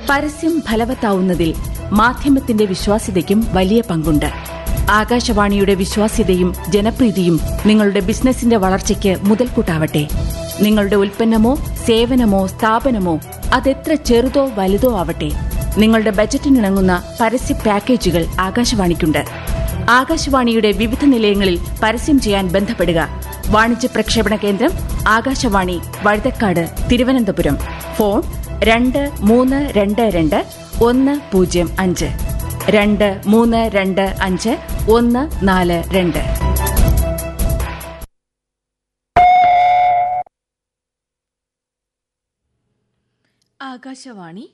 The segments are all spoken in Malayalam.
പരസ്യം ഫലവത്താവുന്നതിൽ മാധ്യമത്തിന്റെ വിശ്വാസ്യതയ്ക്കും വലിയ പങ്കുണ്ട് ആകാശവാണിയുടെ വിശ്വാസ്യതയും ജനപ്രീതിയും നിങ്ങളുടെ ബിസിനസിന്റെ വളർച്ചയ്ക്ക് മുതൽക്കൂട്ടാവട്ടെ നിങ്ങളുടെ ഉൽപ്പന്നമോ സേവനമോ സ്ഥാപനമോ അതെത്ര ചെറുതോ വലുതോ ആവട്ടെ നിങ്ങളുടെ ബജറ്റിനിണങ്ങുന്ന പരസ്യ പാക്കേജുകൾ ആകാശവാണിക്കുണ്ട് ആകാശവാണിയുടെ വിവിധ നിലയങ്ങളിൽ പരസ്യം ചെയ്യാൻ ബന്ധപ്പെടുക വാണിജ്യ പ്രക്ഷേപണ കേന്ദ്രം ആകാശവാണി വഴുതക്കാട് തിരുവനന്തപുരം ഫോൺ രണ്ട് മൂന്ന് രണ്ട് രണ്ട് ഒന്ന് പൂജ്യം അഞ്ച് രണ്ട് മൂന്ന് രണ്ട് അഞ്ച് ഒന്ന് നാല് രണ്ട് ആകാശവാണി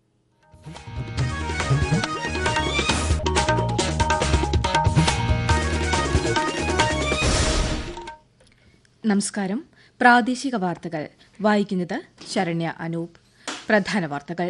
നമസ്കാരം പ്രാദേശിക വാർത്തകൾ വായിക്കുന്നത് ശരണ്യ അനൂപ് പ്രധാന വാർത്തകൾ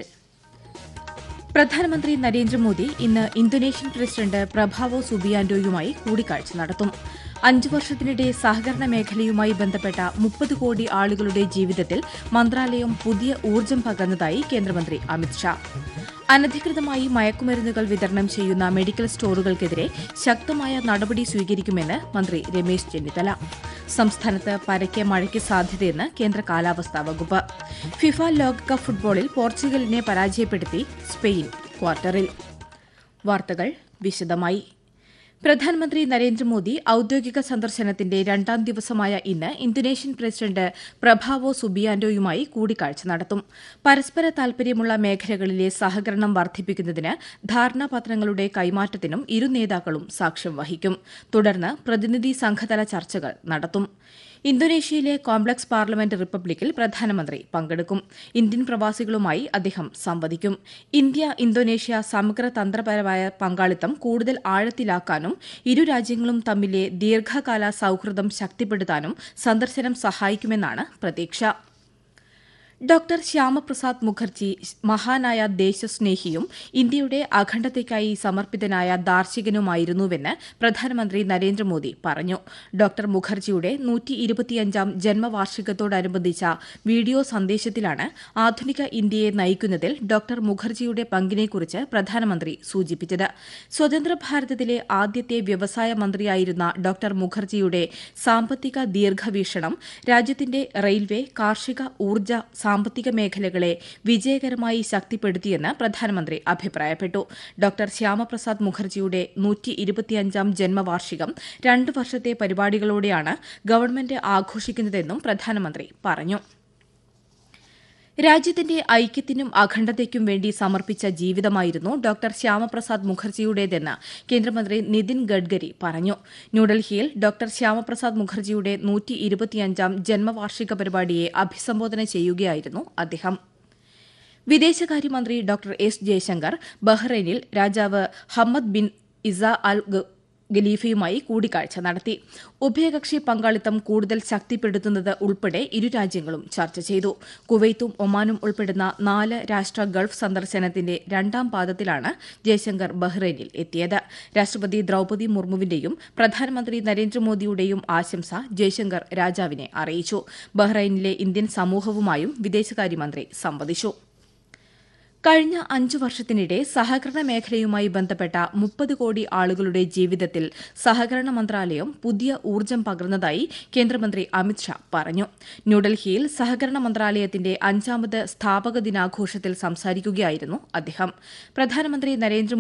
പ്രധാനമന്ത്രി നരേന്ദ്രമോദി ഇന്ന് ഇന്തോനേഷ്യൻ പ്രസിഡന്റ് പ്രഭാവോ സുബിയാന്റോയുമായി കൂടിക്കാഴ്ച നടത്തും അഞ്ചു വർഷത്തിനിടെ സഹകരണ മേഖലയുമായി ബന്ധപ്പെട്ട മുപ്പത് കോടി ആളുകളുടെ ജീവിതത്തിൽ മന്ത്രാലയം പുതിയ ഊർജ്ജം പകർന്നതായി കേന്ദ്രമന്ത്രി അമിത്ഷാ അനധികൃതമായി മയക്കുമരുന്നുകൾ വിതരണം ചെയ്യുന്ന മെഡിക്കൽ സ്റ്റോറുകൾക്കെതിരെ ശക്തമായ നടപടി സ്വീകരിക്കുമെന്ന് മന്ത്രി രമേശ് ചെന്നിത്തല സംസ്ഥാനത്ത് പരക്കെ മഴയ്ക്ക് സാധ്യതയെന്ന് കേന്ദ്ര കാലാവസ്ഥാ വകുപ്പ് ഫിഫ ലോകകപ്പ് ഫുട്ബോളിൽ പോർച്ചുഗലിനെ പരാജയപ്പെടുത്തി സ്പെയിൻ ക്വാർട്ടറിൽ വാർത്തകൾ വിശദമായി പ്രധാനമന്ത്രി നരേന്ദ്രമോദി ഔദ്യോഗിക സന്ദർശനത്തിന്റെ രണ്ടാം ദിവസമായ ഇന്ന് ഇന്തോനേഷ്യൻ പ്രസിഡന്റ് പ്രഭാവോ സുബിയാന്റോയുമായി കൂടിക്കാഴ്ച നടത്തും പരസ്പര താൽപര്യമുള്ള മേഖലകളിലെ സഹകരണം വർദ്ധിപ്പിക്കുന്നതിന് ധാരണാപത്രങ്ങളുടെ കൈമാറ്റത്തിനും ഇരു നേതാക്കളും സാക്ഷ്യം വഹിക്കും തുടർന്ന് പ്രതിനിധി സംഘതല ചർച്ചകൾ നടത്തും ഇന്തോനേഷ്യയിലെ കോംപ്ലക്സ് പാർലമെന്റ് റിപ്പബ്ലിക്കിൽ പ്രധാനമന്ത്രി പങ്കെടുക്കും ഇന്ത്യൻ പ്രവാസികളുമായി അദ്ദേഹം സംവദിക്കും ഇന്ത്യ ഇന്തോനേഷ്യ സമഗ്ര തന്ത്രപരമായ പങ്കാളിത്തം കൂടുതൽ ആഴത്തിലാക്കാനും ഇരു രാജ്യങ്ങളും തമ്മിലെ ദീർഘകാല സൌഹൃദം ശക്തിപ്പെടുത്താനും സന്ദർശനം സഹായിക്കുമെന്നാണ് പ്രതീക്ഷ ഡോക്ടർ ശ്യാമപ്രസാദ് മുഖർജി മഹാനായ ദേശസ്നേഹിയും ഇന്ത്യയുടെ അഖണ്ഡതയ്ക്കായി സമർപ്പിതനായ ദാർശനികനുമായിരുന്നുവെന്ന് പ്രധാനമന്ത്രി നരേന്ദ്രമോദി പറഞ്ഞു ഡോക്ടർ മുഖർജിയുടെ നൂറ്റി ഇരുപത്തിയഞ്ചാം ജന്മവാർഷികത്തോടനുബന്ധിച്ച വീഡിയോ സന്ദേശത്തിലാണ് ആധുനിക ഇന്ത്യയെ നയിക്കുന്നതിൽ ഡോക്ടർ മുഖർജിയുടെ പങ്കിനെക്കുറിച്ച് പ്രധാനമന്ത്രി സൂചിപ്പിച്ചത് സ്വതന്ത്ര ഭാരതത്തിലെ ആദ്യത്തെ വ്യവസായ മന്ത്രിയായിരുന്ന ഡോക്ടർ മുഖർജിയുടെ സാമ്പത്തിക ദീർഘവീക്ഷണം രാജ്യത്തിന്റെ റെയിൽവേ കാർഷിക ഊർജ്ജ സാമ്പത്തിക മേഖലകളെ വിജയകരമായി ശക്തിപ്പെടുത്തിയെന്ന് പ്രധാനമന്ത്രി അഭിപ്രായപ്പെട്ടു ഡോക്ടർ ശ്യാമപ്രസാദ് മുഖർജിയുടെ നൂറ്റി ഇരുപത്തിയഞ്ചാം ജന്മവാർഷികം രണ്ട് വർഷത്തെ പരിപാടികളോടെയാണ് ഗവൺമെന്റ് ആഘോഷിക്കുന്നതെന്നും പ്രധാനമന്ത്രി പറഞ്ഞു രാജ്യത്തിന്റെ ഐക്യത്തിനും അഖണ്ഡതയ്ക്കും വേണ്ടി സമർപ്പിച്ച ജീവിതമായിരുന്നു ഡോക്ടർ ശ്യാമപ്രസാദ് മുഖർജിയുടേതെന്ന് കേന്ദ്രമന്ത്രി നിതിൻ ഗഡ്കരി പറഞ്ഞു ന്യൂഡൽഹിയിൽ ഡോക്ടർ ശ്യാമപ്രസാദ് മുഖർജിയുടെ നൂറ്റി ഇരുപത്തിയഞ്ചാം ജന്മവാർഷിക പരിപാടിയെ അഭിസംബോധന ചെയ്യുകയായിരുന്നു അദ്ദേഹം വിദേശകാര്യമന്ത്രി ഡോക്ടർ എസ് ജയശങ്കർ ബഹ്റൈനിൽ രാജാവ് ഹമ്മദ് ബിൻ ഇസ അൽ ഖലീഫയുമായി കൂടിക്കാഴ്ച നടത്തി ഉഭയകക്ഷി പങ്കാളിത്തം കൂടുതൽ ശക്തിപ്പെടുത്തുന്നത് ഉൾപ്പെടെ ഇരു രാജ്യങ്ങളും ചർച്ച ചെയ്തു കുവൈത്തും ഒമാനും ഉൾപ്പെടുന്ന നാല് രാഷ്ട്ര ഗൾഫ് സന്ദർശനത്തിന്റെ രണ്ടാം പാദത്തിലാണ് ജയശങ്കർ ബഹ്റൈനിൽ എത്തിയത് രാഷ്ട്രപതി ദ്രൌപദി മുർമുവിന്റെയും പ്രധാനമന്ത്രി നരേന്ദ്രമോദിയുടെയും ആശംസ ജയശങ്കർ രാജാവിനെ അറിയിച്ചു ബഹ്റൈനിലെ ഇന്ത്യൻ സമൂഹവുമായും വിദേശകാര്യമന്ത്രി സംവദിച്ചു കഴിഞ്ഞ അഞ്ചു വർഷത്തിനിടെ സഹകരണ മേഖലയുമായി ബന്ധപ്പെട്ട മുപ്പത് കോടി ആളുകളുടെ ജീവിതത്തിൽ സഹകരണ മന്ത്രാലയം പുതിയ ഊർജ്ജം പകർന്നതായി കേന്ദ്രമന്ത്രി അമിത്ഷാ പറഞ്ഞു ന്യൂഡൽഹിയിൽ സഹകരണ മന്ത്രാലയത്തിന്റെ അഞ്ചാമത് സ്ഥാപക ദിനാഘോഷത്തിൽ സംസാരിക്കുകയായിരുന്നു അദ്ദേഹം പ്രധാനമന്ത്രി നരേന്ദ്രമോദി